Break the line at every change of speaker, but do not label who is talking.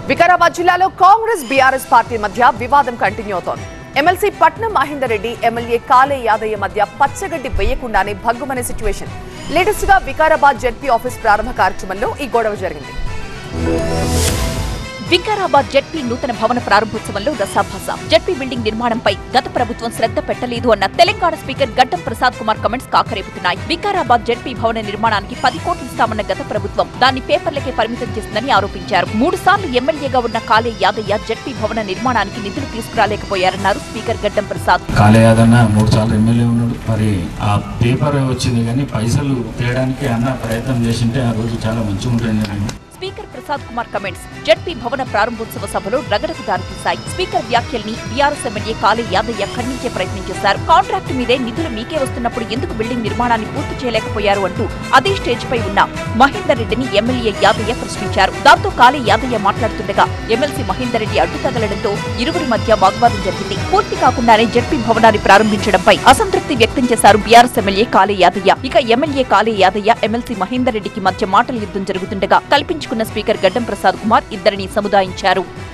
వికారాబాద్ జిల్లాలో Congress BRS party మధ్య వివాదం కంటిన్యూ అవుతోంది ఎమ్మెల్సీ పట్నం మహేందర్ రెడ్డి ఎమ్మెల్యే కాలే యాదయ్య మధ్య పచ్చగడ్డి వేయకుండానే భగ్గుమనే సిచ్యువేషన్ లేటెస్ట్ గా వికారాబాద్ జెడ్పీ ఆఫీస్ ప్రారంభ కార్యక్రమంలో ఈ గొడవ జరిగింది
వికారాబాద్ జెడ్పీ నూతన భవన ప్రారంభోత్సవంలో రసాభాస జెడ్పీ బిల్డింగ్ నిర్మాణంపై గత ప్రభుత్వం శ్రద్ధ పెట్టలేదు అన్న తెలంగాణ స్పీకర్ గడ్డం ప్రసాద్ కుమార్ కమెంట్స్ కాకరేపుతున్నాయి వికారాబాద్ జెడ్పీ భవన నిర్మాణానికి పది కోట్లు ఇస్తామన్న గత ప్రభుత్వం దాన్ని పేపర్లకే పరిమితం చేసిందని ఆరోపించారు మూడు సార్లు ఎమ్మెల్యేగా ఉన్న కాలే యాదయ్య జెడ్పీ భవన నిర్మాణానికి నిధులు తీసుకురాలేకపోయారన్నారు స్పీకర్ గడ్డం ప్రసాద్
కాలేయాదన్న మూడు సార్లు ఎమ్మెల్యే ఉన్నాడు మరి ఆ పేపర్ వచ్చింది కానీ పైసలు తేయడానికి అన్న ప్రయత్నం చేసింటే ఆ రోజు చాలా మంచిగా ఉంటుంది నేను
speaker Prasad Kumar comments ZP భవన ప్రారంభోత్సవ సభలో రగడకు దారితీశాయి స్పీకర్ వ్యాఖ్యల్ని బీఆర్ఎస్ ఎమ్మెల్యే కాళీ యాదయ్య ఖండించే ప్రయత్నం చేశారు కాంట్రాక్టు మీదే నిధులు మీకే వస్తున్నప్పుడు ఎందుకు బిల్డింగ్ నిర్మాణాన్ని పూర్తి చేయలేకపోయారు అంటూ అదే స్టేజ్ పై ఉన్న మహేందర్ రెడ్డిని ఎమ్మెల్యే యాదయ్య ప్రశ్నించారు దాంతో కాళీ యాదయ్య మాట్లాడుతుండగా ఎమ్మెల్సీ మహేందర్ రెడ్డి అడ్డు తగలడంతో ఇరువురి మధ్య వాగ్వాదం జరిగింది పూర్తి కాకుండానే జడ్పీ భవనాన్ని ప్రారంభించడంపై అసంతృప్తి వ్యక్తం చేశారు బీఆర్ఎస్ ఎమ్మెల్యే కాళీ యాదయ్య ఇక ఎమ్మెల్యే కాళీ యాదయ్య ఎమ్మెల్సీ మహేందర్ రెడ్డికి మధ్య మాటల యుద్ధం జరుగుతుండగా కల్పించుకున్న స్పీకర్ గడ్డం ప్రసాద్ కుమార్ ఇద్దరిని సముదాయించారు